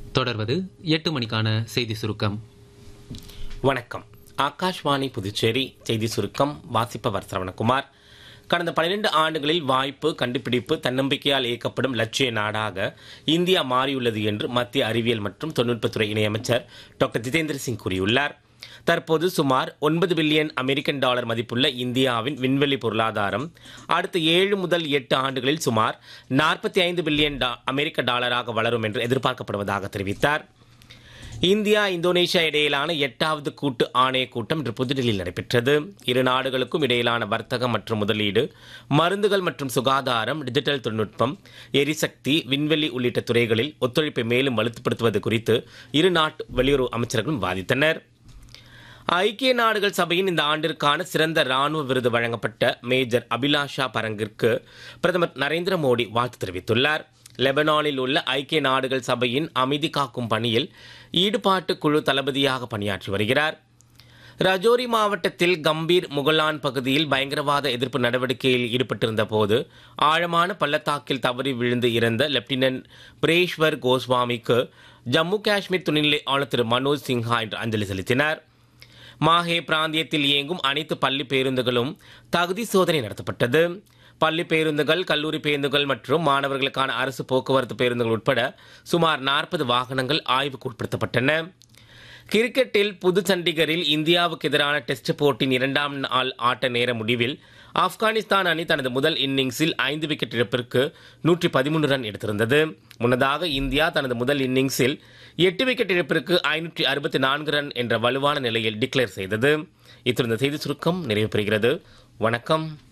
தொடர்வது எட்டு மணிக்கான செய்தி சுருக்கம் வணக்கம் ஆகாஷ்வாணி புதுச்சேரி செய்தி சுருக்கம் வாசிப்பவர் சரவணகுமார் கடந்த பன்னிரண்டு ஆண்டுகளில் வாய்ப்பு கண்டுபிடிப்பு தன்னம்பிக்கையால் இயக்கப்படும் லட்சிய நாடாக இந்தியா மாறியுள்ளது என்று மத்திய அறிவியல் மற்றும் தொழில்நுட்பத்துறை இணையமைச்சர் டாக்டர் ஜிதேந்திர சிங் கூறியுள்ளார் தற்போது சுமார் ஒன்பது பில்லியன் அமெரிக்கன் டாலர் மதிப்புள்ள இந்தியாவின் விண்வெளி பொருளாதாரம் அடுத்த ஏழு முதல் எட்டு ஆண்டுகளில் சுமார் நாற்பத்தி ஐந்து பில்லியன் டா- அமெரிக்க டாலராக வளரும் என்று எதிர்பார்க்கப்படுவதாக தெரிவித்தார் இந்தியா இந்தோனேஷியா இடையிலான எட்டாவது கூட்டு ஆணைய கூட்டம் இன்று புதுடில்லியில் நடைபெற்றது இரு நாடுகளுக்கும் இடையிலான வர்த்தகம் மற்றும் முதலீடு மருந்துகள் மற்றும் சுகாதாரம் டிஜிட்டல் தொழில்நுட்பம் எரிசக்தி விண்வெளி உள்ளிட்ட துறைகளில் ஒத்துழைப்பை மேலும் வலுப்படுத்துவது குறித்து இரு நாட்டு வெளியுறவு அமைச்சர்களும் வாதித்தனர் ஐக்கிய நாடுகள் சபையின் இந்த ஆண்டிற்கான சிறந்த ராணுவ விருது வழங்கப்பட்ட மேஜர் அபிலாஷா பரங்கிற்கு பிரதமர் நரேந்திர மோடி வாழ்த்து தெரிவித்துள்ளார் லெபனானில் உள்ள ஐக்கிய நாடுகள் சபையின் அமைதி காக்கும் பணியில் ஈடுபாட்டு குழு தளபதியாக பணியாற்றி வருகிறார் ரஜோரி மாவட்டத்தில் கம்பீர் முகலான் பகுதியில் பயங்கரவாத எதிர்ப்பு நடவடிக்கையில் ஈடுபட்டிருந்த போது ஆழமான பள்ளத்தாக்கில் தவறி விழுந்து இறந்த லெப்டினன்ட் பிரேஷ்வர் கோஸ்வாமிக்கு ஜம்மு காஷ்மீர் துணைநிலை ஆளுநர் திரு மனோஜ் சின்ஹா இன்று அஞ்சலி செலுத்தினார் மாஹே பிராந்தியத்தில் இயங்கும் அனைத்து பள்ளி பேருந்துகளும் தகுதி சோதனை நடத்தப்பட்டது பள்ளி பேருந்துகள் கல்லூரி பேருந்துகள் மற்றும் மாணவர்களுக்கான அரசு போக்குவரத்து பேருந்துகள் உட்பட சுமார் நாற்பது வாகனங்கள் ஆய்வுக்கு உட்படுத்தப்பட்டன கிரிக்கெட்டில் புது சண்டிகரில் இந்தியாவுக்கு எதிரான டெஸ்ட் போட்டியின் இரண்டாம் நாள் ஆட்ட நேர முடிவில் ஆப்கானிஸ்தான் அணி தனது முதல் இன்னிங்ஸில் ஐந்து விக்கெட் இழப்பிற்கு நூற்றி பதிமூன்று ரன் எடுத்திருந்தது முன்னதாக இந்தியா தனது முதல் இன்னிங்ஸில் எட்டு விக்கெட் இழப்பிற்கு ஐநூற்றி அறுபத்தி நான்கு ரன் என்ற வலுவான நிலையில் டிக்ளேர் செய்தது இத்துடன் இந்த செய்தி சுருக்கம் நிறைவு பெறுகிறது வணக்கம்